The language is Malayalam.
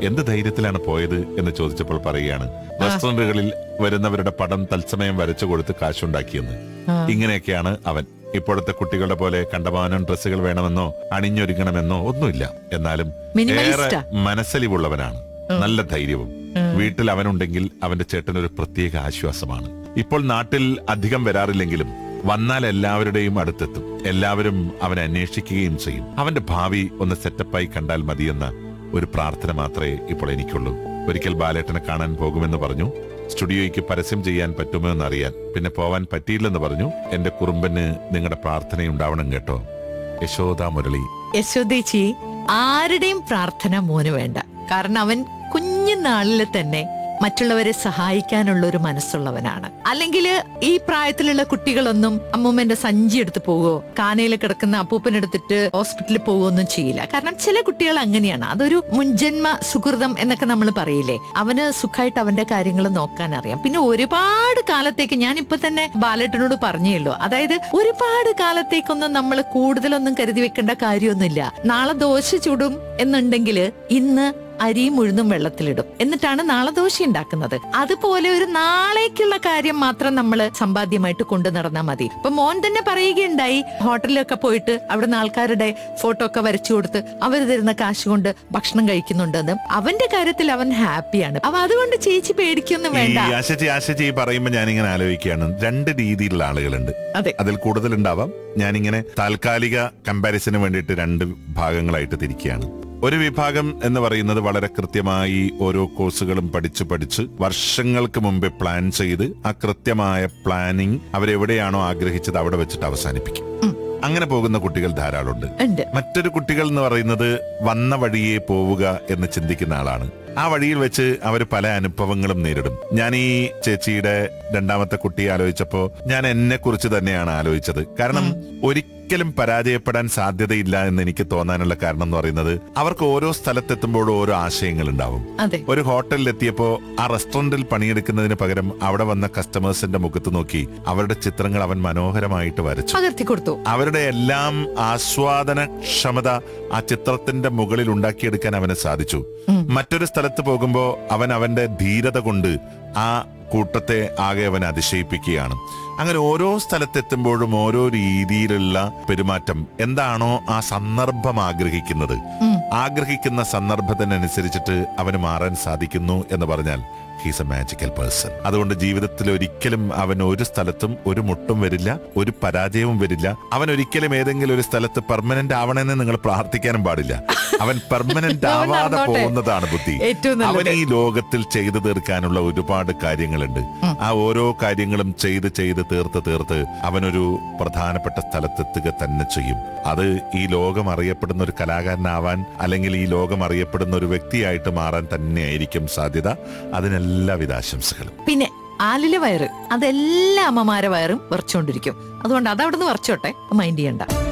എന്ത് ധൈര്യത്തിലാണ് പോയത് എന്ന് ചോദിച്ചപ്പോൾ പറയുകയാണ് റെസ്റ്റോറന്റുകളിൽ വരുന്നവരുടെ പടം തത്സമയം വരച്ചു കൊടുത്ത് കാശുണ്ടാക്കിയെന്ന് ആ. ഇങ്ങനെയൊക്കെയാണ് അവൻ ഇപ്പോഴത്തെ കുട്ടികളുടെ പോലെ കണ്ടമാനം ഡ്രസ്സുകൾ വേണമെന്നോ അണിഞ്ഞൊരുങ്ങണമെന്നോ ഒന്നുമില്ല എന്നാലും ഏറെ മിനിമലിസ്റ്റാ മനസ്സലിവുള്ളവനാണ് നല്ല ധൈര്യവും വീട്ടിൽ അവനുണ്ടെങ്കിൽ അവന്റെ ചേട്ടൻ ഒരു പ്രത്യേക ആശ്വാസമാണ് ഇപ്പോൾ നാട്ടിൽ അധികം വരാറില്ലെങ്കിലും വന്നാൽ എല്ലാവരുടെയും അടുത്തെത്തും എല്ലാവരും അവനെ അന്വേഷിക്കുകയും ചെയ്യും അവന്റെ ഭാവി ഒന്ന് സെറ്റപ്പായി കണ്ടാൽ മതിയെന്ന ഒരു പ്രാർത്ഥന മാത്രമേ ഇപ്പോൾ എനിക്കുള്ളൂ ഒരിക്കൽ ബാലേട്ടനെ കാണാൻ പോകുമെന്ന് പറഞ്ഞു സ്റ്റുഡിയോയ്ക്ക് പരസ്യം ചെയ്യാൻ പറ്റുമോ എന്നറിയാൻ പിന്നെ പോവാൻ പറ്റിയില്ലെന്ന് പറഞ്ഞു എന്റെ കുറുമ്പന് നിങ്ങളുടെ പ്രാർത്ഥനയുണ്ടാവണം കേട്ടോ യശോദ മുരളി യശോദേച്ചി ആരുടെയും പ്രാർത്ഥന മോന് വേണ്ട കാരണം അവൻ കുഞ്ഞുനാളിൽ തന്നെ മറ്റുള്ളവരെ സഹായിക്കാനുള്ള ഒരു മനസ്സുള്ളവനാണ് അല്ലെങ്കിൽ ഈ പ്രായത്തിലുള്ള കുട്ടികളൊന്നും അമ്മൂമ്മന്റെ സഞ്ചി എടുത്ത് പോവോ കാനയിൽ കിടക്കുന്ന അപ്പൂപ്പനെടുത്തിട്ട് ഹോസ്പിറ്റലിൽ പോവുകയൊന്നും ചെയ്യില്ല കാരണം ചില കുട്ടികൾ അങ്ങനെയാണ് അതൊരു മുൻജന്മ സുഹൃതം എന്നൊക്കെ നമ്മൾ പറയില്ലേ അവന് സുഖമായിട്ട് അവന്റെ കാര്യങ്ങൾ നോക്കാൻ അറിയാം പിന്നെ ഒരുപാട് കാലത്തേക്ക് ഞാൻ ഇപ്പൊ തന്നെ ബാലേട്ടനോട് പറഞ്ഞേയുള്ളൂ അതായത് ഒരുപാട് കാലത്തേക്കൊന്നും നമ്മൾ കൂടുതലൊന്നും കരുതി വെക്കേണ്ട കാര്യമൊന്നുമില്ല നാളെ ദോശ ചുടും എന്നുണ്ടെങ്കിൽ ഇന്ന് അരിയും ഉഴുന്നും വെള്ളത്തിലിടും എന്നിട്ടാണ് നാളെ ദോശ ഉണ്ടാക്കുന്നത് അതുപോലെ ഒരു നാളേക്കുള്ള കാര്യം മാത്രം നമ്മൾ സമ്പാദ്യമായിട്ട് കൊണ്ടു നടന്നാൽ മതി ഇപ്പൊ മോൻ തന്നെ പറയുകയുണ്ടായി ഹോട്ടലിലൊക്കെ പോയിട്ട് അവിടുന്ന് ആൾക്കാരുടെ ഫോട്ടോ ഒക്കെ വരച്ചു കൊടുത്ത് അവർ തരുന്ന കാശ് കൊണ്ട് ഭക്ഷണം കഴിക്കുന്നുണ്ടെന്ന് അവന്റെ കാര്യത്തിൽ അവൻ ഹാപ്പിയാണ് അപ്പൊ അതുകൊണ്ട് ചേച്ചി പേടിക്കൊന്നും ഈ വേണ്ട ആശച്ചി ആശച്ചി പറയുമ്പോ ഞാനിങ്ങനെ ആലോചിക്കുകയാണ് രണ്ട് രീതിയിലുള്ള ആളുകളുണ്ട് അതെ അതിൽ കൂടുതൽ ഉണ്ടാവാം ഞാനിങ്ങനെ താൽക്കാലിക കമ്പാരിസന് വേണ്ടിയിട്ട് രണ്ട് ഭാഗങ്ങളായിട്ട് തിരിക്കുകയാണ് ഒരു വിഭാഗം എന്ന് പറയുന്നത് വളരെ കൃത്യമായി ഓരോ കോഴ്സുകളും പഠിച്ച് പഠിച്ച് വർഷങ്ങൾക്ക് മുമ്പേ പ്ലാൻ ചെയ്ത് ആ കൃത്യമായ പ്ലാനിങ് അവരെവിടെയാണോ ആഗ്രഹിച്ചത് അവിടെ വെച്ചിട്ട് അവസാനിപ്പിക്കും അങ്ങനെ പോകുന്ന കുട്ടികൾ ധാരാളമുണ്ട് ഉണ്ട് മറ്റൊരു കുട്ടികൾ എന്ന് പറയുന്നത് വന്ന വഴിയെ പോവുക എന്ന് ചിന്തിക്കുന്ന ആളാണ് ആ വഴിയിൽ വെച്ച് അവർ പല അനുഭവങ്ങളും നേരിടും ഞാൻ ഈ ചേച്ചിയുടെ രണ്ടാമത്തെ കുട്ടിയെ ആലോചിച്ചപ്പോ ഞാൻ എന്നെ കുറിച്ച് തന്നെയാണ് ആലോചിച്ചത് കാരണം ഒരിക്കലും പരാജയപ്പെടാൻ സാധ്യതയില്ല എന്ന് എനിക്ക് തോന്നാനുള്ള കാരണം എന്ന് പറയുന്നത് അവർക്ക് ഓരോ സ്ഥലത്തെത്തുമ്പോഴും ഓരോ ആശയങ്ങൾ ഉണ്ടാവും അതെ ഒരു ഹോട്ടലിൽ എത്തിയപ്പോ ആ റെസ്റ്റോറന്റിൽ പണിയെടുക്കുന്നതിന് പകരം അവിടെ വന്ന കസ്റ്റമേഴ്സിന്റെ മുഖത്ത് നോക്കി അവരുടെ ചിത്രങ്ങൾ അവൻ മനോഹരമായിട്ട് വരച്ചു പകർത്തി കൊടുത്തു അവരുടെ എല്ലാം ആസ്വാദന ക്ഷമത ആ ചിത്രത്തിന്റെ മുകളിൽ ഉണ്ടാക്കിയെടുക്കാൻ അവന് സാധിച്ചു മറ്റൊരു സ്ഥലത്ത് പോകുമ്പോ അവൻ അവന്റെ ധീരത കൊണ്ട് ആ കൂട്ടത്തെ ആകെ അവൻ അതിശയിപ്പിക്കുകയാണ് അങ്ങനെ ഓരോ സ്ഥലത്തെത്തുമ്പോഴും ഓരോ രീതിയിലുള്ള പെരുമാറ്റം എന്താണോ ആ സന്ദർഭം ആഗ്രഹിക്കുന്നത് ആഗ്രഹിക്കുന്ന സന്ദർഭത്തിനനുസരിച്ചിട്ട് അവന് മാറാൻ സാധിക്കുന്നു എന്ന് പറഞ്ഞാൽ ഹീസ് എ മാജിക്കൽ പേഴ്സൺ അതുകൊണ്ട് ജീവിതത്തിൽ ഒരിക്കലും അവൻ ഒരു സ്ഥലത്തും ഒരു മുട്ടും വരില്ല ഒരു പരാജയവും വരില്ല അവൻ ഒരിക്കലും ഏതെങ്കിലും ഒരു സ്ഥലത്ത് പെർമനന്റ് ആവണമെന്ന് നിങ്ങൾ പ്രാർത്ഥിക്കാനും പാടില്ല അവൻ പെർമനന്റ് അവൻ ആവാതെ നടന്നോട്ടെ. പോകുന്നതാണ് ബുദ്ധി ഏറ്റവും അവൻ നല്ലത് ഈ ലോകത്തിൽ ചെയ്തു തീർക്കാനുള്ള ഒരുപാട് കാര്യങ്ങളുണ്ട് ആ ഓരോ കാര്യങ്ങളും ചെയ്ത് ചെയ്ത് തീർത്ത് തീർത്ത് അവനൊരു പ്രധാനപ്പെട്ട സ്ഥലത്തെത്തുക തന്നെ ചെയ്യും അത് ഈ ലോകം അറിയപ്പെടുന്ന ഒരു കലാകാരനാവാൻ അല്ലെങ്കിൽ ഈ ലോകം അറിയപ്പെടുന്ന ഒരു വ്യക്തിയായിട്ട് മാറാൻ തന്നെയായിരിക്കും സാധ്യത അതിനെല്ലാവിധ ആശംസകളും പിന്നെ ആലിലെ വയറ് അതെല്ലാ അമ്മമാരെ വയറും വറച്ചോണ്ടിരിക്കും അതുകൊണ്ട് അതവിടുന്ന് വറച്ചോട്ടെ മൈൻഡ് ചെയ്യണ്ട